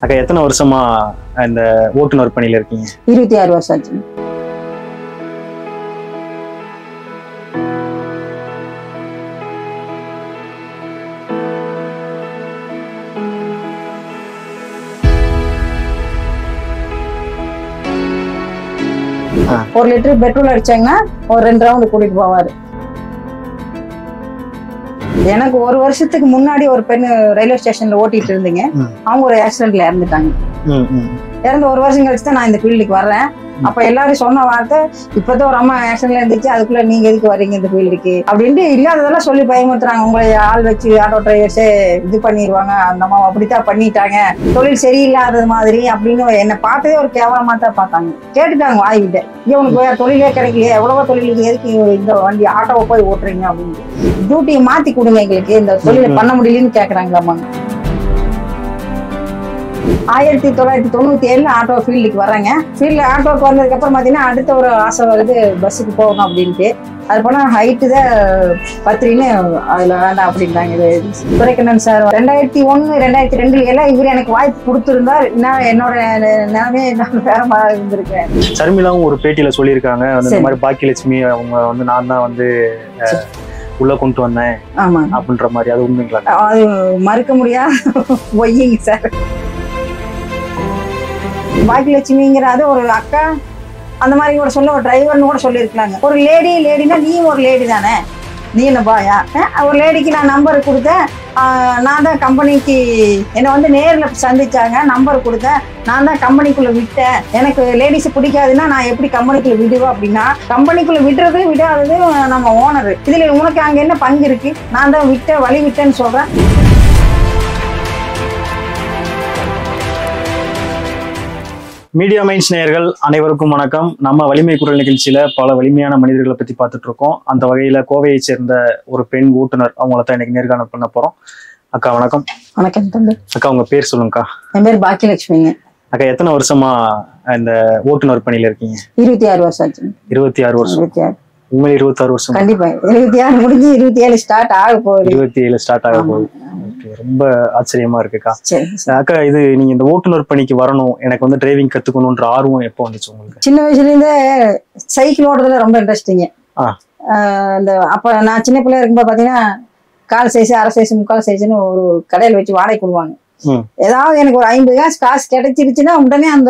அக்கா எத்தனை வருஷமா இந்த ஓட்டுநர் பணியில இருக்கீங்க இருபத்தி ஆறு வருஷம் ஆச்சு ஆ. ஒரு லிட்டர் பெட்ரோல் அடிச்சாங்கன்னா ஒரு ரெண்டு ரவுண்டு கூட்டிட்டு போவாரு எனக்கு ஒரு வருஷத்துக்கு முன்னாடி ஒரு பெண் ரயில்வே ஸ்டேஷன்ல ஓட்டிட்டு இருந்தீங்க ம். அவங்க ஒரு ஆக்சிடென்ட்ல இறந்துட்டாங்க ம், ம். இறந்து ஒரு வருஷம் கழிச்சு தான் நான் இந்த ஃபீல்டுக்கு வர்றேன் அப்ப எல்லாரும் சொன்ன வார்த்தை இப்பதான் ஒரு அம்மா ஆக்சிடென்ட்ல இருந்துச்சு அதுக்குள்ள நீங்க எதுக்கு வர்றீங்க இந்த ஃபீல்டுக்கு அப்படின்ட்டு இல்லாததெல்லாம் சொல்லி பயமுறுத்துறாங்க உங்களை ஆள் வச்சு ஆட்டோ டிரைவர்ஸே இது பண்ணிடுவாங்க அந்த அம்மா அப்படித்தான் பண்ணிட்டாங்க தொழில் சரியில்லாதது மாதிரி அப்படின்னு என்னை பார்த்ததே ஒரு கேவலமா தான் பார்த்தாங்க கேட்டுட்டாங்க வாய்கிட்ட இவனுக்கு வேற தொழிலே கிடைக்கலையே எவ்வளவோ தொழிலுக்கு எதுக்கு இந்த வண்டி ஆட்டோவை போய் ஓட்டுறீங்க அப்படின்னு டியூட்டியை மாத்தி கொடுங்க எங்களுக்கு இந்த தொழிலை பண்ண முடியலன்னு கேக்குறாங்களாம்மா ஆயிரத்தி தொள்ளாயிரத்தி தொண்ணூத்தி ஏழுல ஆட்டோ ஃபீல்டுக்கு வர்றாங்க ஃபீல்டு ஆட்டோக்கு வந்ததுக்கு அப்புறம் பாத்தீங்கன்னா அடுத்த ஒரு ஆசை வருது பஸ்ஸுக்கு போகணும் அப்படின்ட்டு அது போனா ஹைட்டு தான் பத்திரின்னு அதுல வேண்டாம் அப்படின்ட்டாங்க இது துரைக்கண்ணன் சார் ரெண்டாயிரத்தி ஒண்ணு ரெண்டாயிரத்தி ரெண்டுல எல்லாம் இவர் எனக்கு வாய்ப்பு கொடுத்துருந்தா நான் என்னோட நிலைமையே நான் வேற மாதிரி இருந்திருக்கேன் சர்மிளாவும் ஒரு பேட்டியில சொல்லியிருக்காங்க வந்து இந்த சரி. மாதிரி பாக்கியலட்சுமி அவங்க வந்து நான் தான் வந்து அஹ், உள்ள கொண்டு வந்தேன் ஆமா அப்படின்ற மாதிரி அது உண்மைங்களா அது மறுக்க முடியாத பொய்யுங்க சார் பாக்கியலட்சுமிங்கிற அது ஒரு அக்கா அந்த மாதிரி கூட சொல்ல ஒரு டிரைவர்னு கூட சொல்லியிருக்கலாங்க ஒரு லேடி லேடினா நீ ஒரு லேடி தானே நீ என்ன பாயா அஹ் ஒரு லேடிக்கு நான் நம்பர் கொடுத்தேன் ஆஹ் நான் தான் கம்பெனிக்கு என்னை வந்து நேரில் சந்திச்சாங்க நம்பர் கொடுத்தேன் நான் தான் கம்பெனிக்குள்ள விட்டேன் எனக்கு லேடிஸ் பிடிக்காதுன்னா நான் எப்படி கம்பெனிக்குள்ள விடுவேன் அப்படின்னா கம்பெனிக்குள்ள விடுறது விடாதது நம்ம ஓனர் இதுல உனக்கு அங்க என்ன பங்கு இருக்கு நான் தான் விட்டேன் வழி விட்டேன்னு சொல்றேன் மீடியா மைன்ஸ் நேயர்கள் அனைவருக்கும் வணக்கம் நம்ம வலிமை குரல் நிகழ்ச்சியில பல வலிமையான மனிதர்களை பத்தி பார்த்துட்டு இருக்கோம் அந்த வகையில கோவையை சேர்ந்த ஒரு பெண் ஓட்டுநர் அவங்கள தான் இன்னைக்கு நேர்காணல் பண்ண போறோம் அக்கா வணக்கம் வணக்கம் தம்பி அக்கா உங்க பேர் சொல்லுங்கக்கா என் பேர் பாக்கியலட்சுமிங்க அக்கா எத்தனை வருஷமா இந்த ஓட்டுநர் பணியில இருக்கீங்க இருபத்தி ஆறு வருஷம் ஆச்சு இருபத்தி ஆறு வருஷம் இருபத்தி ஆறு உண்மையில இருபத்தாறு வருஷம் கண்டிப்பா இருபத்தி ஆறு முடிஞ்சு இருபத்தி ஏழு ஸ்டார்ட் ஆக போகுது இருபத்தி ஏழு ஸ்டார்ட் ஆக போகுது Okay, ரொம்ப ஆச்சரியமா இருக்குக்கா சரி அக்கா இது நீங்க இந்த ஓட்டுநர் பணிக்கு வரணும் எனக்கு வந்து டிரைவிங் கத்துக்கணும்ன்ற ஆர்வம் எப்போ வந்துச்சு உங்களுக்கு சின்ன வயசுல இருந்தே சைக்கிள் ஓட்டுறதுல ரொம்ப இன்ட்ரெஸ்டிங்க ஆ. இந்த அப்ப நான் சின்ன பிள்ளையா இருக்கும்போது பாத்தீங்கன்னா கால் சைஸ் அரை சைஸ் முக்கால் சைஸ்னு ஒரு கடையில் வச்சு வாடகை கொடுவாங்க ம். ஏதாவது எனக்கு ஒரு ஐம்பது காசு காசு கிடைச்சிருச்சுன்னா உடனே அந்த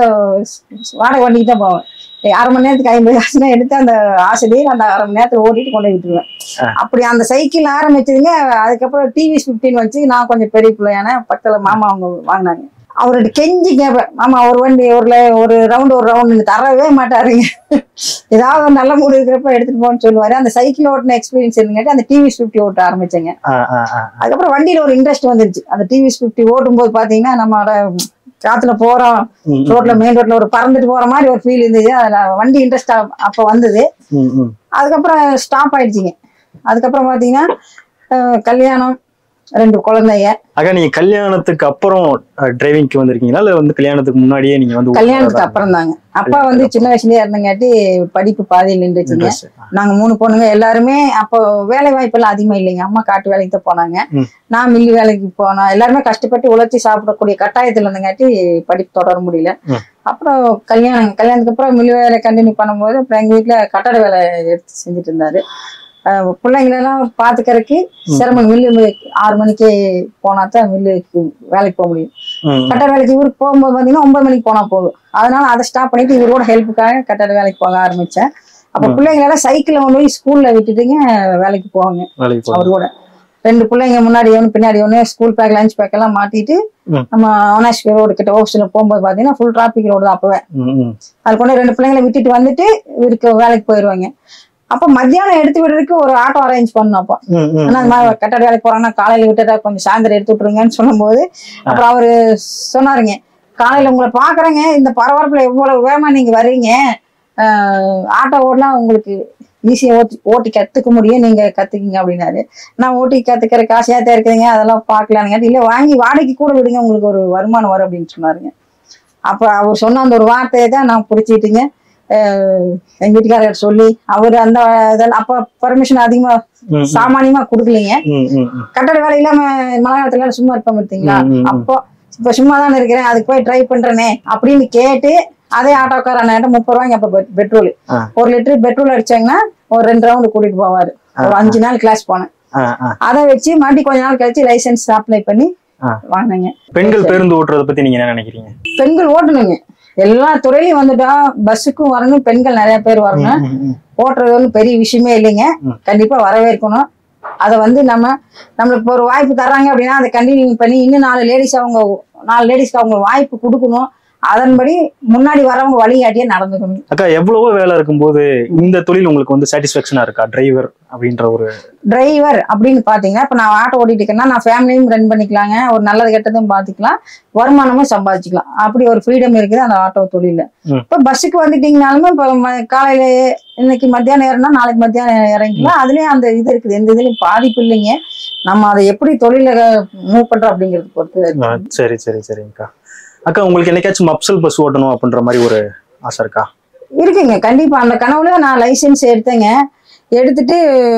வாடகை வண்டிக்கு தான் போவேன் ஏய், அரை மணி நேரத்துக்கு ஐம்பது காசுனா எடுத்து அந்த ஆசிரியர் அந்த அரை மணி நேரத்துல ஓட்டிட்டு கொண்டு போய் விட்டுருவேன் ஆ. அப்படி அந்த சைக்கிள் ஆரம்பிச்சதுங்க அதுக்கப்புறம் டிவிஎஸ் ஃபிஃப்டின் வச்சு நான் கொஞ்சம் பெரிய பிள்ளையான பக்கத்துல மாமா அவங்க வாங்கினாங்க அவர்கிட்ட கெஞ்சி கேட்பேன் மாமா ஒரு வண்டி ஒரு ல- ஒரு ரவுண்டு ஒரு ரவுண்டு தரவே மாட்டாருங்க ஏதாவது ஒரு நல்ல மூடு இருக்கிறப்ப எடுத்துட்டு போன்னு சொல்லுவாரு அந்த சைக்கிள் ஓட்டின எக்ஸ்பீரியன்ஸ் இருந்துங்காட்டி அந்த டிவிஎஸ் ஃபிஃப்டி ஓட்ட ஆரம்பிச்சேங்க ஆ, ஆ, ஆ. அதுக்கப்புறம் வண்டியில ஒரு இன்ட்ரெஸ்ட் வந்துருச்சு அந்த டிவிஎஸ் ஃபிஃப்டி ஓட்டும் போது பாத்தீங்கன்னா நம்மளோட காத்துல போறோம் ம், ம், ரோட்ல மெயின் ரோட்ல ஒரு பறந்துட்டு போற மாதிரி ஒரு ஃபீல் இருந்துச்சு அதுல வண்டி இன்ட்ரெஸ்ட் அப்ப வந்தது ம், ம். அதுக்கப்புறம் ஸ்டாப் ஆயிடுச்சுங்க அதுக்கப்புறம் பாத்தீங்கன்னா அஹ், கல்யாணம் ரெண்டு குழந்தைங்க அக்கா நீங்க கல்யாணத்துக்கு அப்புறம் டிரைவிங்க்கு வந்திருக்கீங்களா இல்ல வந்து கல்யாணத்துக்கு முன்னாடியே நீங்க வந்து கல்யாணத்துக்கு அப்புறம் தாங்க அப்பா வந்து சின்ன வயசுலயே இருந்தங்காட்டி படிப்பு பாதியில் நின்றுச்சுங்க Interest. நாங்க மூணு பொண்ணுங்க எல்லாருமே அப்போ வேலை வாய்ப்பு எல்லாம் அதிகமா இல்லைங்க அம்மா காட்டு வேலைக்கு தான் போனாங்க ம். நான் மில்லி வேலைக்கு போனோம் எல்லாருமே கஷ்டப்பட்டு உழைச்சி சாப்பிடக்கூடிய கட்டாயத்துல இருந்தங்காட்டி படிப்பு தொடர முடியல ம். அப்புறம் கல்யாணம் கல்யாணத்துக்கு அப்புறம் மில்லி வேலை கண்டினியூ பண்ணும்போது அப்புறம் எங்க வீட்டுல கட்டட வேலை எடுத்து செஞ்சுட்டு இருந்தாரு அஹ் பிள்ளைங்களெல்லாம் பாத்துக்கறதுக்கு சிரமம் மில்லு ஆறு மணிக்கு போனா தான் மில்லுக்கு வேலைக்கு போக முடியும் ம், கட்டட வேலைக்கு இவருக்கு போகும்போது பார்த்தீங்கன்னா ஒன்பது மணிக்கு போனா போதும் அதனால அதை ஸ்டாப் பண்ணிட்டு இவரோட ஹெல்ப்புக்காக கட்டட வேலைக்கு போக ஆரம்பிச்சேன் அப்ப ம். பிள்ளைங்களெல்லாம் சைக்கிள்ல கொண்டு போய் ஸ்கூல்ல விட்டுட்டுங்க வேலைக்கு போவாங்க வேலைக்கு போறோம். அவர் கூட ரெண்டு பிள்ளைங்க முன்னாடி ஒன்று பின்னாடி ஒன்று ஸ்கூல் பேக் லஞ்ச் பேக் எல்லாம் மாட்டிட்டு ம். நம்ம அவனாஷ் ரோடு கிட்ட ஆஃபீஸ்ல போகும்போது பார்த்தீங்கன்னா ஃபுல் டிராபிக் ரோடு தான் அப்பவே ம், ம். அது கொண்டு ரெண்டு பிள்ளைங்களை விட்டுட்டு வந்துட்டு இவருக்கு வேலைக்கு போயிடுவாங்க அப்ப மத்தியானம் எடுத்து விடுறதுக்கு ஒரு ஆட்டோ அரேஞ்ச் பண்ணோம் அப்போ ம், ம். ஆனா இந்த மாதிரி கட்டட வேலைக்கு போறாங்கன்னா காலையில விட்டுட்டா கொஞ்சம் சாயந்தரம் எடுத்து விட்டுருங்கன்னு சொல்லும்போது அப்புறம் அவரு சொன்னாருங்க காலையில உங்களை பாக்குறேங்க இந்த பரபரப்புல எவ்வளவு வேகமா நீங்க வர்றீங்க ஆஹ் ஆட்டோ ஓடலாம் உங்களுக்கு ஈஸியா ஓட்டி ஓட்டி கத்துக்க முடியும் நீங்க கத்துக்கிங்க அப்படின்னாரு நான் ஓட்டி கத்துக்கிற காசையா தான் இருக்குதுங்க அதெல்லாம் பாக்கலானுங்க இல்ல வாங்கி வாடகைக்கு கூட விடுங்க உங்களுக்கு ஒரு வருமானம் வரும் அப்படின்னு சொன்னாருங்க அப்ப அவர் சொன்ன அந்த ஒரு வார்த்தையை தான் நான் புடிச்சிட்டுங்க ஆஹ் எங்க வீட்டுக்காரர் சொல்லி அவர் அந்த இதெல்லாம் அப்ப பர்மிஷன் அதிகமா ம், ம். சாமானியமா கொடுக்கலீங்க ம், ம், ம். கட்டட வேலை இல்லாம மலையாளத்துல சும்மா இருப்போம் பார்த்தீங்களா ம், ம், ம். அப்போ இப்போ சும்மா தானே இருக்கிறேன் அதுக்கு போய் ட்ரை பண்றேனே அப்படின்னு கேட்டு அதே ஆட்டோக்கார அண்ணன் முப்பது ரூபாய்க்கு அப்போ பெட்ரோல் ஆ. ஒரு லிட்டர் பெட்ரோல் அடிச்சாங்கன்னா ஒரு ரெண்டு ரவுண்டு கூட்டிட்டு போவாரு ஒரு அஞ்சு நாள் கிளாஸ் போனேன் ஆ, ஆ. அதை வச்சு மறுபடியும் கொஞ்ச நாள் கழிச்சு லைசென்ஸ் அப்ளை பண்ணி ஆ. வாங்கினேங்க பெண்கள் பேருந்து ஓட்டுறதை பத்தி நீங்க என்ன நினைக்கிறீங்க பெண்கள் ஓட்டணுங்க எல்லா துறையிலும் வந்துட்டா பஸ்ஸுக்கும் வரணும் பெண்கள் நிறைய பேர் வரணும் ம், ம், ஓட்டுறது ஒன்றும் பெரிய விஷயமே இல்லைங்க ம். கண்டிப்பா வரவேற்கணும் அதை வந்து நம்ம நம்மளுக்கு இப்போ ஒரு வாய்ப்பு தர்றாங்க அப்படின்னா அதை கண்டினியூ பண்ணி இன்னும் நாலு லேடிஸ் அவங்க நாலு லேடிஸ்க்கு அவங்க வாய்ப்பு கொடுக்கணும் அதன்படி முன்னாடி வரவங்க வழிகாட்டியே நடந்துக்கணும் அக்கா எவ்வளவோ வேலை இருக்கும்போது இந்த தொழில் உங்களுக்கு வந்து சாட்டிஸ்பாக்சனா இருக்கா டிரைவர் அப்படின்ற ஒரு டிரைவர் அப்படின்னு பாத்தீங்கன்னா இப்ப நான் ஆட்டோ ஓட்டிட்டு இருக்கேன்னா நான் ஃபேமிலியும் ரன் பண்ணிக்கலாங்க ஒரு நல்லது கெட்டதும் பாத்துக்கலாம் வருமானமும் சம்பாதிச்சுக்கலாம் அப்படி ஒரு ஃப்ரீடம் இருக்குது அந்த ஆட்டோ தொழில ம். இப்ப பஸ்ஸுக்கு வந்துட்டீங்கனாலுமே இப்ப ம- காலையில இன்னைக்கு மத்தியானம் ஏறினா நாளைக்கு மத்தியானம் இறங்கிக்கலாம் அதுலயும் அந்த இது இருக்குது எந்த இதுலயும் பாதிப்பு இல்லைங்க நம்ம அதை எப்படி தொழில மூவ் பண்றோம் அப்படிங்கறது பொறுத்து ஆ, சரி சரி சரிங்கக்கா அக்கா உங்களுக்கு என்னைக்காச்சும் மப்சல் பஸ் ஓட்டணும் அப்படின்ற மாதிரி ஒரு ஆசை இருக்கா இருக்குங்க கண்டிப்பா அந்த கனவுல நான் லைசென்ஸ் எடுத்தேங்க எடுத்துட்டு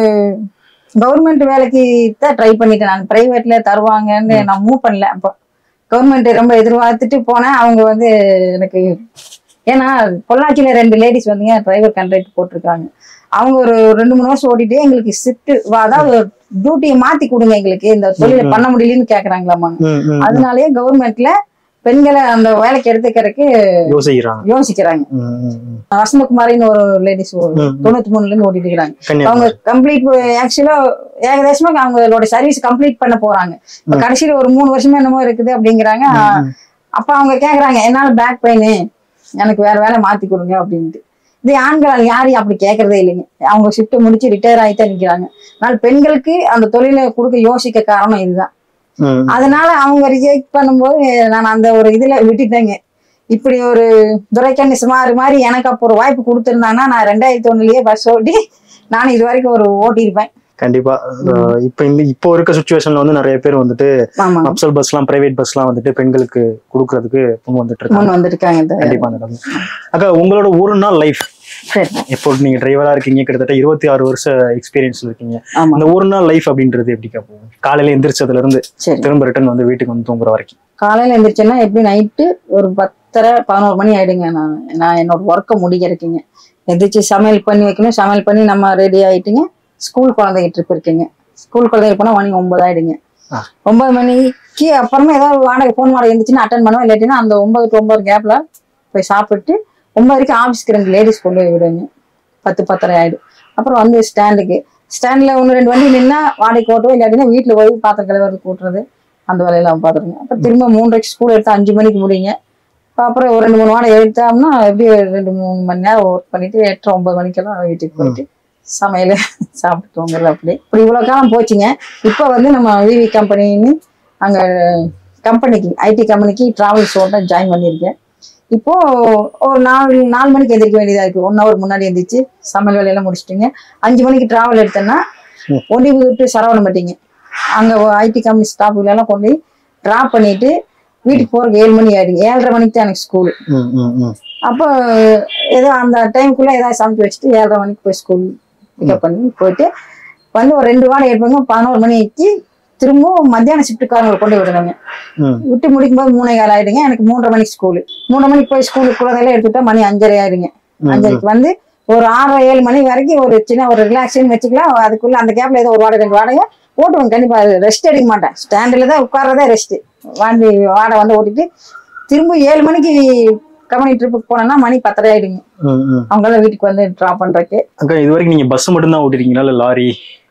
கவர்மெண்ட் வேலைக்கு தான் ட்ரை பண்ணிட்டேன் நான் பிரைவேட்ல தருவாங்கன்னு நான் மூவ் பண்ணல அப்போ கவர்மெண்ட் ரொம்ப எதிர்பார்த்துட்டு போனேன் அவங்க வந்து எனக்கு ஏன்னா பொள்ளாச்சியில ரெண்டு லேடிஸ் வந்துங்க டிரைவர் கண்ட்ராக்ட் போட்டிருக்காங்க அவங்க ஒரு ரெண்டு மூணு வருஷம் ஓட்டிட்டு எங்களுக்கு ஷிஃப்ட் அதாவது டியூட்டியை மாத்தி கொடுங்க எங்களுக்கு இந்த தொழிலை ம், ம். பண்ண முடியலன்னு கேக்குறாங்களாமா ம், ம், ம். அதனாலயே கவர்மெண்ட்ல பெண்களை அந்த வேலைக்கு எடுத்துக்கிறதுக்கு யோசிக்கிறாங்க யோசிக்கிறாங்க ம், ம், ம். வசந்தகுமாரின்னு ஒரு லேடிஸ் ம், ம். தொண்ணூத்தி மூணுல இருந்து ஓட்டிட்டு இருக்காங்க அவங்க கன்னியாகுமரி கம்ப்ளீட் ஆக்சுவலா ஏகதேசமா அவங்களோட சர்வீஸ் கம்ப்ளீட் பண்ண போறாங்க இப்ப ம். கடைசியில ஒரு மூணு வருஷமா என்னமோ இருக்குது அப்படிங்கிறாங்க ம், ம். அப்ப அவங்க கேக்குறாங்க என்னால பேக் பெயின் எனக்கு வேற வேலை மாத்தி கொடுங்க அப்படின்ட்டு இது ஆண்கள் யாரையும் அப்படி கேட்கறதே இல்லைங்க அவங்க ஷிஃப்ட் முடிச்சு ரிட்டையர் ஆகித்தான் நிக்கிறாங்க அதனால பெண்களுக்கு அந்த தொழிலை கொடுக்க யோசிக்க காரணம் இதுதான் ம், ம். அதனால அவங்க ரிஜெக்ட் பண்ணும்போது நான் அந்த ஒரு இதுல விட்டுட்டேங்க இப்படி ஒரு துரைக்கண்ணி சுமார் மாதிரி எனக்கு அப்போ ஒரு வாய்ப்பு கொடுத்துருந்தாங்கன்னா நான் ரெண்டாயிரத்தி ஒண்ணுலயே பஸ் ஓட்டி நான் இது வரைக்கும் ஒரு ஓட்டியிருப்பேன் கண்டிப்பா அஹ் இப்ப இந்த இப்போ இருக்க சுச்சுவேஷன்ல வந்து நிறைய பேர் வந்துட்டு ஆமா மப்சல் பஸ்லாம் பிரைவேட் பஸ்லாம் வந்துட்டு பெண்களுக்கு கொடுக்கறதுக்கு முன் வந்துட்டு இருக்காங்க முன் வந்திருக்காங்க இந்த- கண்டிப்பா நடக்கும் அக்கா உங்களோட ஒரு நாள் லைஃப் சரி இப்போ நீங்க டிரைவரா இருக்கீங்க கிட்டத்தட்ட இருபத்தி ஆறு வருஷ எக்ஸ்பீரியன்ஸ்ல இருக்கீங்க ஆமா அந்த ஒரு நாள் லைஃப் அப்படின்றது எப்படிக்கா போகும் காலையில எந்திரிச்சதுல இருந்து சரி திரும்ப ரிட்டர்ன் வந்து வீட்டுக்கு வந்து தூங்குற வரைக்கும் காலையில எந்திரிச்சேன்னா எப்படி நைட்டு ஒரு பத்தரை பதினோரு மணி ஆயிடுங்க நான் நான் என்னோட ஒர்க்கை முடிக்கிறதுக்குங்க எந்திரிச்சு சமையல் பண்ணி வைக்கணும் சமையல் பண்ணி நம்ம ரெடி ஆயிட்டுங்க ஸ்கூல் குழந்தைங்க ட்ரிப் இருக்குங்க ஸ்கூல் குழந்தைங்க போனா மணி ஒன்பது ஆயிடுங்க ஆ. ஒன்பது மணிக்கு அப்புறமா ஏதாவது வாடகை ஃபோன் வாடகை இருந்துச்சுன்னா அட்டன் பண்ணுவேன் இல்லாட்டினா அந்த ஒன்பது டு ஒன்பது கேப்ல போய் சாப்பிட்டு ஒன்பதுக்கு ஆஃபீஸ்க்கு ரெண்டு லேடிஸ் கொண்டு போய் விடுங்க பத்து பத்தரை ஆயிடும் அப்புறம் வந்து ஸ்டாண்டுக்கு ஸ்டாண்ட்ல ஒன்று ரெண்டு வண்டி நின்னா வாடகைக்கு ஓட்டுவோம் இல்லாட்டினா வீட்டில் போய் பாத்திரம் கழுவுறது கூட்டுறது அந்த வேலையெல்லாம் பார்த்துருங்க அப்புறம் திரும்ப மூன்றரைக்கு ஸ்கூல் எடுத்து அஞ்சு மணிக்கு முடியுங்க அப்புறம் ஒரு ரெண்டு மூணு வாடகை எடுத்தோம்னா எப்படி ரெண்டு மூணு மணி நேரம் ஒர்க் பண்ணிட்டு எட்டு ஒன்பது மணிக்கெல்லாம் வீட்டுக்கு போயிட்டு சமையல் சாப்பிட்டு தூங்குறது அப்படி இப்படி இவ்வளோ காலம் போச்சுங்க இப்போ வந்து நம்ம விவி கம்பெனின்னு அங்கே கம்பெனிக்கு ஐடி கம்பெனிக்கு டிராவல்ஸ் ஓட்ட ஜாயின் பண்ணியிருக்கேன் இப்போ ஒரு நாலு நாலு மணிக்கு எந்திரிக்க வேண்டியதா இருக்கு ஒன் ஹவர் முன்னாடி எந்திரிச்சு சமையல் வேலையெல்லாம் முடிச்சிட்டுங்க அஞ்சு மணிக்கு டிராவல் எடுத்தேன்னா ம். ஒண்டி விட்டு சரவணம்பட்டிங்க அங்க ஐடி கம்பெனி ஸ்டாஃப்ல எல்லாம் கொண்டு போய் டிராப் பண்ணிட்டு வீட்டுக்கு போறதுக்கு ஏழு மணி ஆயிடுங்க ஏழரை மணிக்கு தான் எனக்கு ஸ்கூல் ம், ம், ம். அப்போ ஏதோ அந்த டைமுக்குள்ள ஏதாவது சமைச்சு வச்சுட்டு ஏழரை மணிக்கு போய் ஸ்கூல் பிக்கப் பண்ணி போயிட்டு வந்து ஒரு ரெண்டு வாரம் எடுப்பாங்க பதினோரு மணிக்கு திரும்பவும் மத்தியான ஷிஃப்ட்டுக்காரங்களை கொண்டு விடுறாங்க ம். விட்டு முடிக்கும்போது மூணே கால் ஆயிடுங்க எனக்கு மூன்றரை மணிக்கு ஸ்கூலு மூணு மணிக்கு போய் ஸ்கூலுக்கு குழந்தையில எடுத்துட்டா மணி அஞ்சரை ஆயிடுங்க ம், ம். அஞ்சரைக்கு வந்து ஒரு ஆறரை ஏழு மணி வரைக்கும் ஒரு சின்ன ஒரு ரிலாக்ஸேஷன் வச்சுக்கலாம் அதுக்குள்ள அந்த கேப்ல ஏதோ ஒரு வாடகை ரெண்டு வாடகை ஓட்டுவேன் கண்டிப்பா ரெஸ்ட் எடுக்க மாட்டேன் ஸ்டாண்டில் தான் உட்கார்றதே ரெஸ்ட் வாண்டி வாடகை வந்து ஓட்டிட்டு திரும்ப ஏழு மணிக்கு கம்பெனி ட்ரிப்புக்கு போனேன்னா மணி பத்தரை ஆயிடுங்க ம், ம். அவங்களாம் வீட்டுக்கு வந்து ட்ராப் பண்றதுக்கு அக்கா இது வரைக்கும் நீங்க பஸ் மட்டும் தான் ஓட்டிருக்கீங்களா இல்ல லாரி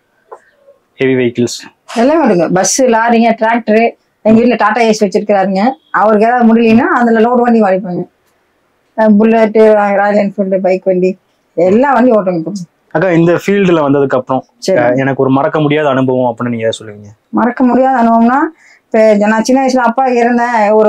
ஹெவி வெஹிக்கிள்ஸ் எல்லாம் விடுங்க பஸ் லாரிங்க டிராக்டரு எங்க வீட்டுல டாடா ஏஸ் வச்சிருக்கிறாருங்க அவருக்கு ஏதாவது முடியலன்னா அதுல லோடு வண்டி வாடிப்பாங்க புல்லட்டு ராயல் என்ஃபீல்டு பைக் வண்டி எல்லா வண்டியும் ஓட்டுங்க இப்போ. அக்கா இந்த ஃபீல்டுல வந்ததுக்கு அப்புறம் சரி அஹ், எனக்கு ஒரு மறக்க முடியாத அனுபவம் அப்படின்னு நீங்க எதை சொல்லுவீங்க மறக்க முடியாத அனுபவம்னா இப்போ நான் சின்ன வயசுல அப்பா இருந்தேன் ஒரு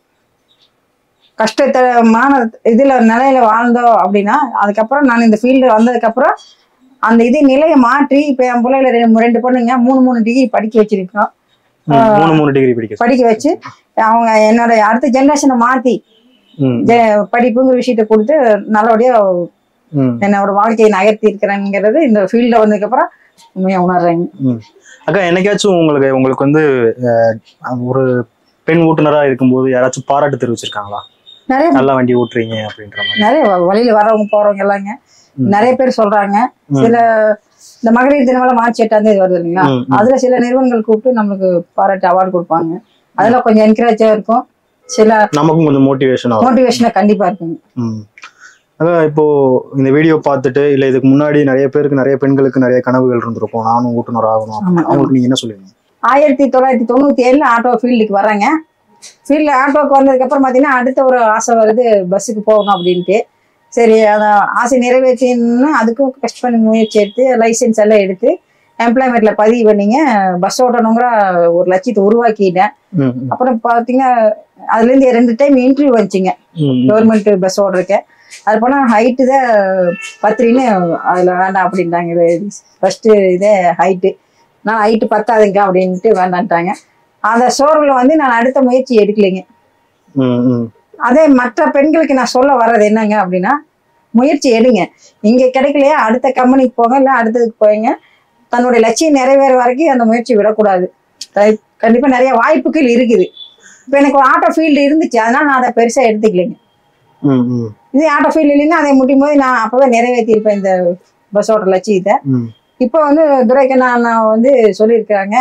கஷ்டத்தமான இதுல நிலையில வாழ்ந்தோம் அப்படின்னா அதுக்கப்புறம் நான் இந்த ஃபீல்டு வந்ததுக்கப்புறம் அந்த இது நிலையை மாற்றி இப்போ என் பிள்ளைல ரெண்டு ரெண்டு பொண்ணுங்க மூணு மூணு டிகிரி படிக்க வச்சிருக்கோம் ம், மூணு மூணு டிகிரி படிக்க படிக்க வச்சு அவங்க என்னோட அடுத்த ஜென்ரேஷனை மாத்தி ம், ஜெ- படிப்புங்கிற விஷயத்த கொடுத்து நல்லபடியா ம், என்னோட வாழ்க்கையை நகர்த்தி இருக்கிறேங்கிறது இந்த ஃபீல்ட்ல வந்ததுக்கப்புறம் உண்மையா உணர்றேங்க ம். அக்கா என்னைக்காச்சும் உங்களுக்கு உங்களுக்கு வந்து அஹ், ஒரு பெண் ஓட்டுநரா இருக்கும்போது யாராச்சும் பாராட்டு தெரிவிச்சிருக்காங்களா நிறைய நல்லா வண்டி ஓட்டுறீங்க அப்படின்ற மாதிரி நிறைய வ- வழியில வர்றவங்க போறவங்க எல்லாங்க ம். நிறைய பேர் சொல்றாங்க ம். சில இந்த மகளிர் தினமெல்லாம் மார்ச் எட்டாம் தேதி வருது இல்லைங்களா ம், ம். அதுல சில நிறுவனங்கள் கூப்பிட்டு நம்மளுக்கு பாராட்டு அவார்டு கொடுப்பாங்க அதுல கொஞ்சம் என்கரேஜா இருக்கும் சில நமக்கும் கொஞ்சம் மோட்டிவேஷன் ஆகும் மோட்டிவேஷனா கண்டிப்பா இருக்குங்க ம். அதான் இப்போ இந்த வீடியோ பார்த்துட்டு இல்ல இதுக்கு முன்னாடி நிறைய பேருக்கு நிறைய பெண்களுக்கு நிறைய கனவுகள் இருந்திருக்கும் நானும் ஓட்டுநர் ஆகணும் அப்படின்னு. ஆமா. அவங்களுக்கு நீங்க என்ன சொல்லுவீங்க ஆயிரத்தி தொள்ளாயிரத்தி தொண்ணூத்தி ஏழுல ஆட்டோ ஃபீல்டுக்கு வர்றேங்க ஃபீல்டில் ஆட்டோக்கு வந்ததுக்கு அப்புறம் பார்த்தீங்கன்னா அடுத்த ஒரு ஆசை வருது பஸ்ஸுக்கு போகணும் அப்படின்ட்டு சரி அதை ஆசை நிறைவேற்றின்னு அதுக்கும் கஷ்ட பண்ணி முயற்சி எடுத்து லைசென்ஸ் எல்லாம் எடுத்து எம்ப்ளாய்மெண்ட்ல பதிவு பண்ணிங்க பஸ் ஓட்டணுங்கிற ஒரு லட்சியத்தை உருவாக்கிட்டேன் ம், ம், அப்புறம் பார்த்தீங்கன்னா அதுலேருந்து ரெண்டு டைம் இன்டர்வியூ வந்துச்சுங்க ம், ம். கவர்மெண்ட் பஸ் ஓடுறதுக்கு அது போனால் ஹைட்டு தான் பத்திரின்னு அதில் வேண்டாம் அப்படின்ட்டாங்க இது ஃபஸ்ட்டு இதே ஹைட்டு நான் ஹைட்டு பத்தாதுங்க அப்படின்ட்டு வேண்டான்ட்டாங்க அந்த சோர்வில் வந்து நான் அடுத்த முயற்சி எடுக்கலைங்க ம், ம். அதே மற்ற பெண்களுக்கு நான் சொல்ல வர்றது என்னங்க அப்படின்னா முயற்சி எடுங்க இங்கே கிடைக்கலையா அடுத்த கம்பெனிக்கு போங்க இல்லை அடுத்ததுக்கு போங்க தன்னுடைய லட்சியம் நிறைவேற வரைக்கும் அந்த முயற்சி விடக்கூடாது தை- கண்டிப்பா நிறைய வாய்ப்புகள் இருக்குது இப்போ எனக்கு ஒரு ஆட்டோ ஃபீல்டு இருந்துச்சு அதனால நான் அதை பெருசா எடுத்துக்கலைங்க ம், ம், இதே ஆட்டோ ஃபீல்டு இல்லைன்னா அதை முட்டும் போது நான் அப்பவே நிறைவேற்றிருப்பேன் இந்த பஸ் ஓட்டுற லட்சியத்தை ம். இப்போ வந்து துரைக்கண்ணா அண்ணா வந்து சொல்லியிருக்கிறாங்க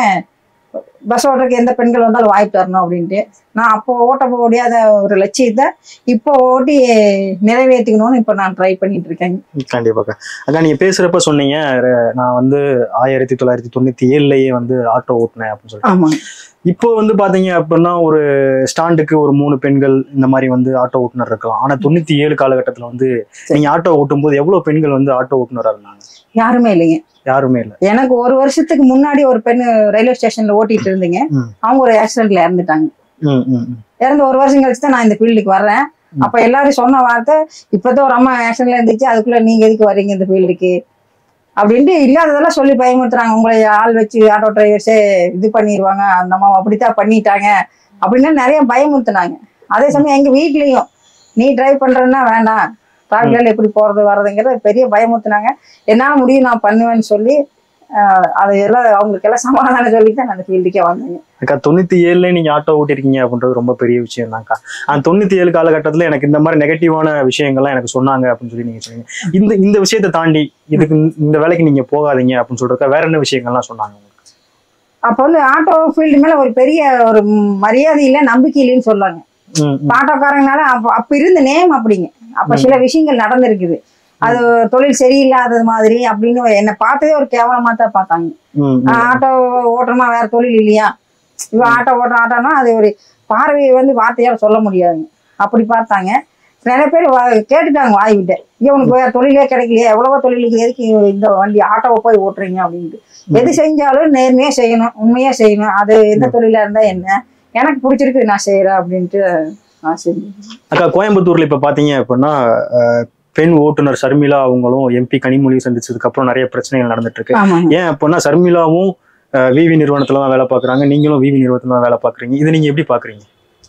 பஸ் ஓட்டுறதுக்கு எந்த பெண்கள் வந்தாலும் வாய்ப்பு தரணும் அப்படின்ட்டு நான் அப்போ ஓட்ட முடியாத ஒரு லட்சியத்தை இப்போ ஓட்டி நிறைவேற்றிக்கணும்னு இப்போ நான் ட்ரை பண்ணிட்டு இருக்கேன் கண்டிப்பாக்கா அக்கா நீங்க பேசுறப்ப சொன்னீங்க ர- நான் வந்து ஆயிரத்தி தொள்ளாயிரத்தி தொண்ணூத்தி ஏழுலயே வந்து ஆட்டோ ஓட்டினேன் அப்படின்னு சொல்லிட்டு ஆமாங்க இப்போ வந்து பாத்தீங்க அப்படின்னா ஒரு ஸ்டாண்டுக்கு ஒரு மூணு பெண்கள் இந்த மாதிரி வந்து ஆட்டோ ஓட்டுநர் இருக்கலாம் ஆனா தொண்ணூத்தி ஏழு காலகட்டத்துல வந்து நீங்க ஆட்டோ ஓட்டும் போது எவ்வளவு பெண்கள் வந்து ஆட்டோ ஓட்டுநரா இருந்தாங்க யாருமே இல்லைங்க யாருமே இல்ல எனக்கு ஒரு வருஷத்துக்கு முன்னாடி ஒரு பெண் ரயில்வே ஸ்டேஷன்ல ஓட்டிட்டு இருந்தீங்க ம். அவங்க ஒரு ஆக்சிடென்ட்ல இறந்துட்டாங்க ம், ம், ம். இறந்து ஒரு வருஷம் கழிச்சு தான் நான் இந்த ஃபீல்டுக்கு வர்றேன் ம். அப்ப எல்லாரும் சொன்ன வார்த்தை இப்பதான் ஒரு அம்மா ஆக்சிடென்ட்ல இருந்துச்சு அதுக்குள்ள நீங்க எதுக்கு வர்றீங்க இந்த ஃபீல்டுக்கு அப்படின்ட்டு இல்லாததெல்லாம் சொல்லி பயமுறுத்துறாங்க உங்களை ஆள் வச்சு ஆட்டோ டிரைவர்ஸே இது பண்ணிடுவாங்க அந்த அம்மா அப்படித்தான் பண்ணிட்டாங்க அப்படின்னு நிறைய பயமுறுத்துனாங்க அதே சமயம் எங்க வீட்லயும் நீ டிரைவ் பண்றதுன்னா வேண்டாம் டிராவலில் எப்படி போறது வர்றதுங்கிறத பெரிய பயமுறுத்துனாங்க என்னால முடியும் நான் பண்ணுவேன்னு சொல்லி ஆஹ், அதை எல்லாம் அவங்களுக்கு எல்லாம் சமாதானம் சொல்லி தான் நான் அந்த ஃபீல்டுக்கே வந்தேங்க அக்கா தொண்ணூத்தி ஏழுல நீங்க ஆட்டோ ஓட்டிருக்கீங்க அப்படின்றது ரொம்ப பெரிய விஷயம் தான்க்கா அந்த தொண்ணூத்தி ஏழு காலகட்டத்துல எனக்கு இந்த மாதிரி நெகட்டிவான விஷயங்கள்லாம் எனக்கு சொன்னாங்க அப்படின்னு சொல்லி நீங்க சொன்னீங்க இந்த இந்த விஷயத்தை தாண்டி இதுக்கு இந்த வேலைக்கு நீங்க போகாதீங்க அப்படின்னு சொல்றதுக்கு வேற என்ன விஷயங்கள்லாம் சொன்னாங்க உங்களுக்கு? அப்போ வந்து ஆட்டோ ஃபீல்டு மேல ஒரு பெரிய ஒரு மரியாதை இல்லை நம்பிக்கை இல்லைன்னு சொல்லாங்க ம், ம், ஆட்டோக்காரங்கனால அப்ப அப்ப இருந்த நேம் அப்படிங்க அப்ப சில விஷயங்கள் நடந்திருக்குது அது தொழில் சரியில்லாதது மாதிரி அப்படின்னு என்னை பார்த்ததே ஒரு கேவலமா தான் பார்த்தாங்க ம், ம். நான் ஆட்டோ ஓட்டுறமா வேற தொழில் இல்லையா இவன் ஆட்டோ ஓட்டுற ஆட்டோனா அது ஒரு பார்வையை வந்து வார்த்தையால சொல்ல முடியாதுங்க அப்படி பார்த்தாங்க நிறைய பேர் வா- கேட்டுட்டாங்க வாய் விட்டு இவனுக்கு வேற தொழிலே கிடைக்கலையா எவ்வளவோ தொழிலுக்கு எதுக்கு இந்த வண்டி ஆட்டோவை போய் ஓட்டுறீங்க அப்படின்ட்டு எது செஞ்சாலும் நேர்மையா செய்யணும் உண்மையா செய்யணும் அது எந்த தொழிலா இருந்தா என்ன எனக்கு பிடிச்சிருக்கு நான் செய்யறேன் அப்படின்ட்டு நான் செஞ்சேன் அக்கா கோயம்புத்தூர்ல இப்ப பாத்தீங்க அப்படின்னா அஹ், பெண் ஓட்டுநர் சர்மிளா அவங்களும் எம்பி கனிமொழி சந்திச்சதுக்கு அப்புறம் நிறைய பிரச்சனைகள் நடந்துட்டு இருக்கு ஆமாங்க ஏன் அப்படின்னா சர்மிளாவும் அஹ், விவி நிறுவனத்துல தான் வேலை பாக்குறாங்க நீங்களும் விவி நிறுவனத்துல தான் வேலை பாக்குறீங்க இதை நீங்க எப்படி பாக்குறீங்க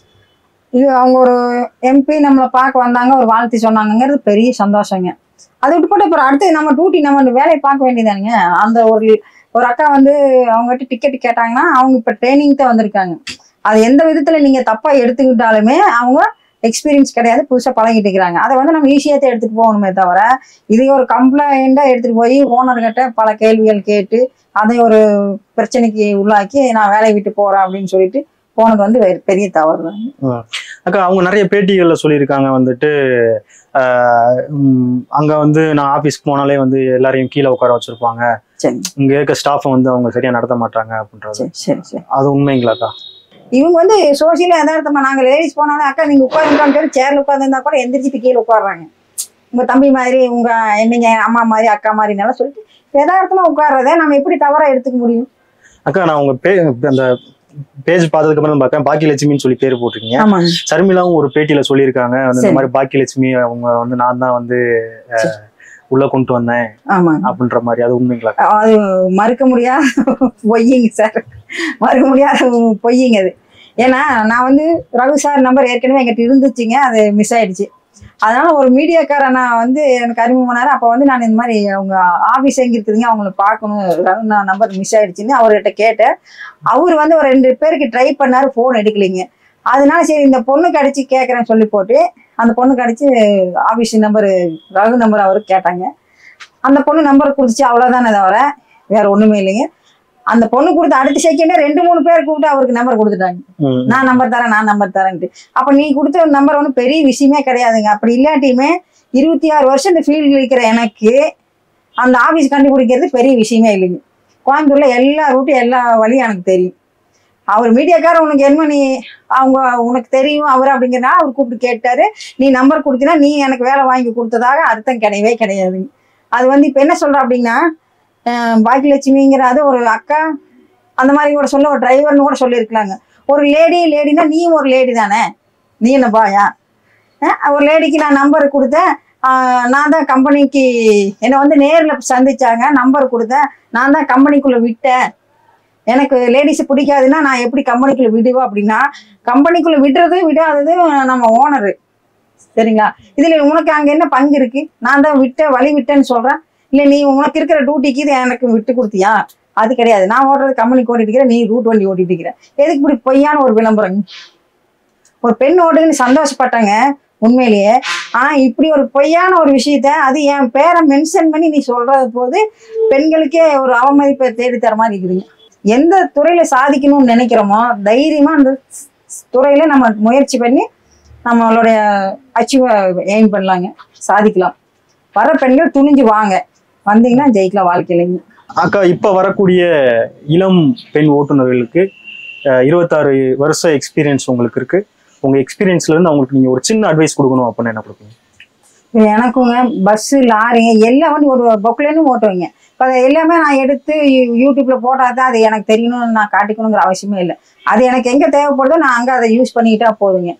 இது அவங்க ஒரு எம்பி நம்மளை பார்க்க வந்தாங்க ஒரு வாழ்த்து சொன்னாங்கங்கிறது பெரிய சந்தோஷங்க அதை விட்டு போட்டு அப்புறம் அடுத்து நம்ம டியூட்டி நம்ம வேலையை பார்க்க வேண்டியதானுங்க அந்த ஒரு ஒரு அக்கா வந்து அவங்ககிட்ட டிக்கெட் கேட்டாங்கன்னா அவங்க இப்போ ட்ரைனிங் தான் வந்திருக்காங்க அது எந்த விதத்துல நீங்க தப்பா எடுத்துக்கிட்டாலுமே அவங்க எக்ஸ்பீரியன்ஸ் கிடையாது புதுசா பழகிட்டு இருக்கிறாங்க அதை வந்து நம்ம ஈஸியாக தான் எடுத்துட்டு போகணுமே தவிர இதை ஒரு கம்ப்ளைண்டா எடுத்துட்டு போய் ஓனர்கிட்ட பல கேள்விகள் கேட்டு அதை ஒரு பிரச்சனைக்கு உள்ளாக்கி நான் வேலையை விட்டு போறேன் அப்படின்னு சொல்லிட்டு போனது வந்து வெ- பெரிய தவறு தான் அக்கா அவங்க நிறைய பேட்டிகள்ல சொல்லியிருக்காங்க வந்துட்டு ஆஹ் உம் அங்க வந்து நான் ஆபீஸ்க்கு போனாலே வந்து எல்லாரையும் கீழே உட்கார வச்சிருப்பாங்க சரி இங்க இருக்க ஸ்டாஃபை வந்து அவங்க சரியா நடத்த மாட்டாங்க அப்படின்றது சரி சரி சரி அது உண்மைங்களாக்கா இவங்க வந்து சோசியலா யதார்த்தமா நாங்க லேடிஸ் போனாலும் அக்கா நீங்க உட்காருங்கன்னு சொல்லி சேர்ல உட்காந்துருந்தா கூட எந்திரிச்சிட்டு கீழே உட்காடுறாங்க உங்க தம்பி மாதிரி உங்க என்னங்க அம்மா மாதிரி அக்கா மாதிரி நல்லா சொல்லிட்டு யதார்த்தமா உட்கார்றதை நம்ம எப்படி தவறா எடுத்துக்க முடியும் அக்கா நான் உங்க பே அந்த பேஜ் பார்த்ததுக்கு அப்புறம் பார்த்தேன் பாக்கியலட்சுமின்னு சொல்லி பேர் போட்டிருக்கீங்க ஆமாங்க சர்மிளாவும் ஒரு பேட்டியில சொல்லியிருக்காங்க வந்து இந்த சரி. மாதிரி பாக்கியலட்சுமி அவங்க வந்து நான் தான் வந்து அஹ், உள்ள கொண்டு வந்தேன் ஆமாங்க அப்படின்ற மாதிரி அது உண்மைங்களா அது மறுக்க முடியாத பொய்யுங்க சார் மறுக்க முடியாத பொய்யுங்க அது ஏன்னா நான் வந்து ரகு சார் நம்பர் ஏற்கனவே எங்கிட்ட இருந்துச்சுங்க அது மிஸ் ஆயிடுச்சு அதனால ஒரு மீடியாக்காரன் நான் வந்து எனக்கு அறிமுகமானாரு அப்போ வந்து நான் இந்த மாதிரி அவங்க ஆஃபீஸ் எங்க இருக்குதுங்க அவங்கள பார்க்கணும் ரகு நான் நம்பர் மிஸ் ஆயிடுச்சுன்னு அவர்கிட்ட கேட்டேன் அவர் வந்து ஒரு ரெண்டு பேருக்கு ட்ரை பண்ணாரு ஃபோன் எடுக்கலைங்க அதனால சரி இந்த பொண்ணுக்கு அடிச்சு கேட்குறேன்னு சொல்லி போட்டு அந்த பொண்ணுக்கு அடிச்சு ஆஃபீஸ் நம்பர் ரகு நம்பர் அவருக்கு கேட்டாங்க அந்த பொண்ணு நம்பர் கொடுத்துச்சு அவ்வளோதானே தவிர வேற ஒண்ணுமே இல்லைங்க அந்த பொண்ணு கொடுத்த அடுத்த செகண்டே ரெண்டு மூணு பேர் கூப்பிட்டு அவருக்கு நம்பர் கொடுத்துட்டாங்க ம். நான் நம்பர் தரேன் நான் நம்பர் தரேன்ட்டு அப்ப நீ கொடுத்த நம்பர் ஒன்றும் பெரிய விஷயமே கிடையாதுங்க அப்படி இல்லாட்டியுமே இருபத்தி ஆறு வருஷம் இந்த ஃபீல்டில் இருக்கிற எனக்கு அந்த ஆஃபீஸ் கண்டுபிடிக்கிறது பெரிய விஷயமே இல்லைங்க கோயம்புத்தூர்ல எல்லா ரூட்டும் எல்லா வழியும் எனக்கு தெரியும் அவர் மீடியாக்காரர் உனக்கு என்ன நீ அவங்க உனக்கு தெரியும் அவர் அப்படிங்கிறனால அவர் கூப்பிட்டு கேட்டாரு நீ நம்பர் கொடுத்தீங்கன்னா நீ எனக்கு வேலை வாங்கி கொடுத்ததாக அர்த்தம் கிடையவே கிடையாதுங்க அது வந்து இப்போ என்ன சொல்ற அப்படின்னா அஹ் பாக்கியலட்சுமிங்கிற அது ஒரு அக்கா அந்த மாதிரி கூட சொல்ல ஒரு டிரைவர்னு கூட சொல்லியிருக்கலாங்க ஒரு லேடி லேடினா நீ ஒரு லேடி தானே நீ என்ன பாயா அஹ் ஒரு லேடிக்கு நான் நம்பர் கொடுத்தேன் ஆஹ் நான் தான் கம்பெனிக்கு என்னை வந்து நேரில் சந்திச்சாங்க நம்பர் கொடுத்தேன் நான் தான் கம்பெனிக்குள்ளே விட்டேன் எனக்கு லேடிஸ் பிடிக்காதுன்னா நான் எப்படி கம்பெனிக்குள்ளே விடுவேன் அப்படின்னா கம்பெனிக்குள்ளே விடுறது விடாதது நம்ம ஓனரு சரிங்களா இதில் உனக்கு அங்கே என்ன பங்கு இருக்கு நான் தான் விட்டேன் வழி விட்டேன்னு சொல்கிறேன் இல்லை நீ உனக்கு இருக்கிற டியூட்டிக்கு இது எனக்கு விட்டு கொடுத்தியா அது கிடையாது நான் ஓடுறது கம்பெனிக்கு ஓட்டிட்டு இருக்கிறேன் நீ ரூட் வண்டி ஓட்டிட்டு இருக்கிற எதுக்கு இப்படி பொய்யான ஒரு விளம்பரம் ஒரு பெண் ஓடுன்னு சந்தோஷப்பட்டாங்க உண்மையிலேயே ஆனா இப்படி ஒரு பொய்யான ஒரு விஷயத்த அது என் பேரை மென்ஷன் பண்ணி நீ சொல்றது போது பெண்களுக்கே ஒரு அவமதிப்பை தேடி தர மாதிரி இருக்குதுங்க எந்த துறையில சாதிக்கணும்னு நினைக்கிறோமோ தைரியமா அந்த துறையில நம்ம முயற்சி பண்ணி நம்மளுடைய அச்சீவ் எய்ம் பண்ணலாங்க சாதிக்கலாம் வர பெண்கள் துணிஞ்சு வாங்க வந்தீங்கன்னா ஜெயிக்கலாம் வாழ்க்கையிலைங்க அக்கா இப்ப வரக்கூடிய இளம் பெண் ஓட்டுநர்களுக்கு அஹ், இருபத்தாறு வருஷ எக்ஸ்பீரியன்ஸ் உங்களுக்கு இருக்கு உங்க எக்ஸ்பீரியன்ஸ்ல இருந்து அவங்களுக்கு நீங்க ஒரு சின்ன அட்வைஸ் கொடுக்கணும் அப்படின்னு என்ன கொடுப்பீங்க இப்ப எனக்குங்க பஸ்ஸு லாரிங்க எல்லாம் வந்து ஒரு பொக்லேன்னு ஓட்டுவீங்க இப்போ அதை எல்லாமே நான் எடுத்து யூ- யூடியூப்ல போட்டால் தான் அது எனக்கு தெரியணும்னு நான் காட்டிக்கணுங்கிற அவசியமே இல்லை அது எனக்கு எங்கே தேவைப்படுதோ நான் அங்கே அதை யூஸ் பண்ணிக்கிட்டா போதுங்க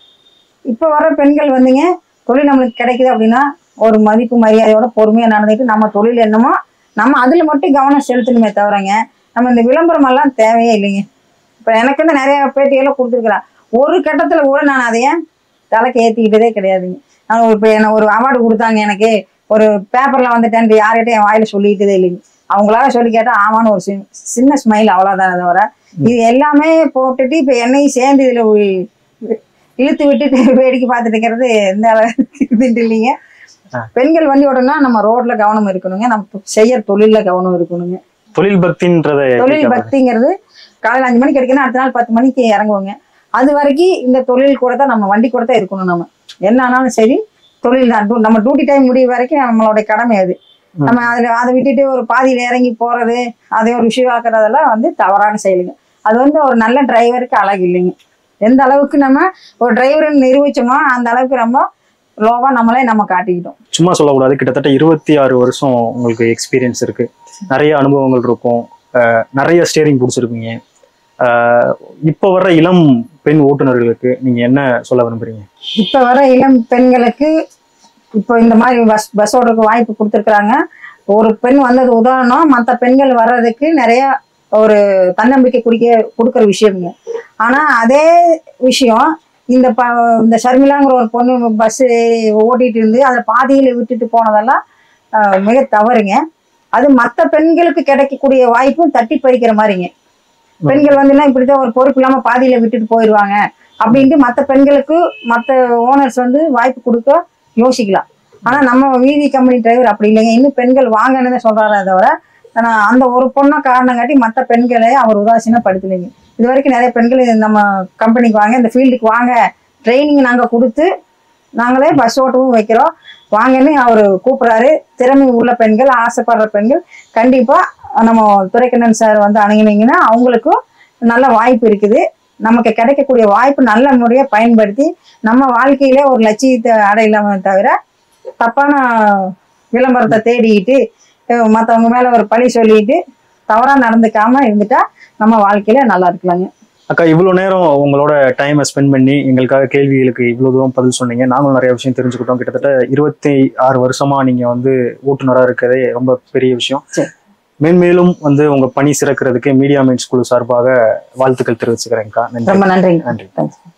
இப்போ வர பெண்கள் வந்துங்க தொழில் நம்மளுக்கு கிடைக்குது அப்படின்னா ஒரு மதிப்பு மரியாதையோட பொறுமையாக நடந்துக்கிட்டு நம்ம தொழில் என்னமோ நம்ம அதில் மட்டும் கவனம் செலுத்தணுமே தவிரங்க நம்ம இந்த விளம்பரம் எல்லாம் தேவையே இல்லைங்க இப்போ எனக்கு வந்து நிறைய பேட்டியெல்லாம் கொடுத்துருக்குறேன் ஒரு கட்டத்தில் கூட நான் அதைய தலைக்கு ஏற்றிக்கிட்டதே கிடையாதுங்க நான் ஒரு இப்போ என்ன ஒரு அவார்டு கொடுத்தாங்க எனக்கு ஒரு பேப்பரில் வந்துட்டேன் யார்கிட்ட என் வாயில சொல்லிக்கிட்டதே இல்லைங்க அவங்களால சொல்லி கேட்டால் ஆமான்னு ஒரு சின்ன சின்ன ஸ்மைல் அவ்வளோதானே தவிர இது எல்லாமே போட்டுட்டு இப்போ என்னையும் சேர்ந்து இதில் இழுத்து விட்டுட்டு வேடிக்கை பார்த்துட்டு இருக்கிறது எந்த அளவுக்கு இதுன்ட்டு இல்லைங்க ஆ. பெண்கள் வண்டி ஓடணும்னா நம்ம ரோட்ல கவனம் இருக்கணுங்க நம்ம செய்யற தொழில்ல கவனம் இருக்கணுங்க தொழில் பக்தின்றத தொழில் பக்திங்கிறது காலையில் அஞ்சு மணிக்கு எடுக்கணும் அடுத்த நாள் பத்து மணிக்கு இறங்குவோங்க அது வரைக்கும் இந்த தொழில் கூட தான் நம்ம வண்டி கூட தான் இருக்கணும் நம்ம என்ன ஆனாலும் சரி தொழில் தான் டு- நம்ம டியூட்டி டைம் முடிய வரைக்கும் நம்மளுடைய கடமை அது ம். நம்ம அதில் அதை விட்டுட்டு ஒரு பாதியில் இறங்கி போகிறது அதை ஒரு விஷயம் ஆக்குறதெல்லாம் வந்து தவறான செயலுங்க அது வந்து ஒரு நல்ல டிரைவருக்கு அழகு இல்லைங்க எந்த அளவுக்கு நம்ம ஒரு டிரைவர்னு நிரூபிச்சோமோ அந்த அளவுக்கு ரொம்ப லோவா நம்மளே நம்ம காட்டிக்கிட்டோம் சும்மா சொல்லக்கூடாது கிட்டத்தட்ட இருபத்தி ஆறு வருஷம் உங்களுக்கு எக்ஸ்பீரியன்ஸ் இருக்கு நிறைய அனுபவங்கள் இருக்கும் அஹ், நிறைய ஸ்டேரிங் பிடிச்சிருப்பீங்க அஹ், இப்போ வர்ற இளம் பெண் ஓட்டுநர்களுக்கு நீங்க என்ன சொல்ல விரும்புறீங்க இப்போ வர இளம் பெண்களுக்கு இப்போ இந்த மாதிரி பஸ் பஸ் ஓடுறதுக்கு வாய்ப்பு கொடுத்துருக்குறாங்க ஒரு பெண் வந்தது உதாரணம் மற்ற பெண்கள் வர்றதுக்கு நிறைய ஒரு தன்னம்பிக்கை குடிக்க கொடுக்குற விஷயம்ங்க ஆனால் அதே விஷயம் இந்த ப இந்த ஷர்மிளாங்கிற ஒரு பொண்ணு பஸ்ஸு ஓட்டிகிட்டு இருந்து அதை பாதியில் விட்டுட்டு போனதெல்லாம் ஆஹ், மிக தவறுங்க அது மற்ற பெண்களுக்கு கிடைக்கக்கூடிய வாய்ப்பும் தட்டி பறிக்கிற மாதிரிங்க பெண்கள் வந்துன்னா இப்படிதான் ஒரு பொறுப்பு இல்லாமல் பாதியில் விட்டுட்டு போயிடுவாங்க அப்படின்ட்டு மற்ற பெண்களுக்கு மற்ற ஓனர்ஸ் வந்து வாய்ப்பு கொடுக்க யோசிக்கலாம் ஆனால் நம்ம வீதி கம்பெனி டிரைவர் அப்படி இல்லைங்க இன்னும் பெண்கள் வாங்கன்னு தான் சொல்கிறாரே தவிர ஆனால் அந்த ஒரு பொண்ணை காரணம் காட்டி மற்ற பெண்களை அவர் உதாசீனப்படுத்தலைங்க இது வரைக்கும் நிறைய பெண்கள் இது நம்ம கம்பெனிக்கு வாங்க இந்த ஃபீல்டுக்கு வாங்க ட்ரைனிங் நாங்கள் கொடுத்து நாங்களே பஸ் ஓட்டவும் வைக்கிறோம் வாங்கன்னு அவர் கூப்பிட்றாரு திறமை உள்ள பெண்கள் ஆசைப்படுற பெண்கள் கண்டிப்பாக நம்ம துரைக்கண்ணன் சார் வந்து அணுகுனீங்கன்னா அவங்களுக்கும் நல்ல வாய்ப்பு இருக்குது நமக்கு கிடைக்கக்கூடிய வாய்ப்பு நல்ல முறையாக பயன்படுத்தி நம்ம வாழ்க்கையில ஒரு லட்சியத்தை அடையலாமே தவிர தப்பான விளம்பரத்தை தேடிக்கிட்டு மற்றவங்க மேலே ஒரு பழி சொல்லிட்டு தவறாக நடந்துக்காம இருந்துட்டா நம்ம வாழ்க்கையில நல்லா இருக்கலாங்க அக்கா இவ்வளவு நேரம் உங்களோட டைமை ஸ்பெண்ட் பண்ணி எங்களுக்காக கேள்விகளுக்கு இவ்வளவு தூரம் பதில் சொன்னீங்க நாங்களும் நிறைய விஷயம் தெரிஞ்சுக்கிட்டோம் கிட்டத்தட்ட இருபத்தி ஆறு வருஷமா நீங்க வந்து ஓட்டுநரா இருக்கிறதே ரொம்ப பெரிய விஷயம் சரி. மேன்மேலும் வந்து உங்க பணி சிறக்கிறதுக்கு மீடியா மைன்ஸ் குழு சார்பாக வாழ்த்துக்கள் தெரிவிச்சுக்கிறேன்க்கா நன்றி ரொம்ப நன்றிங்க நன்றி தேங்க்ஸ்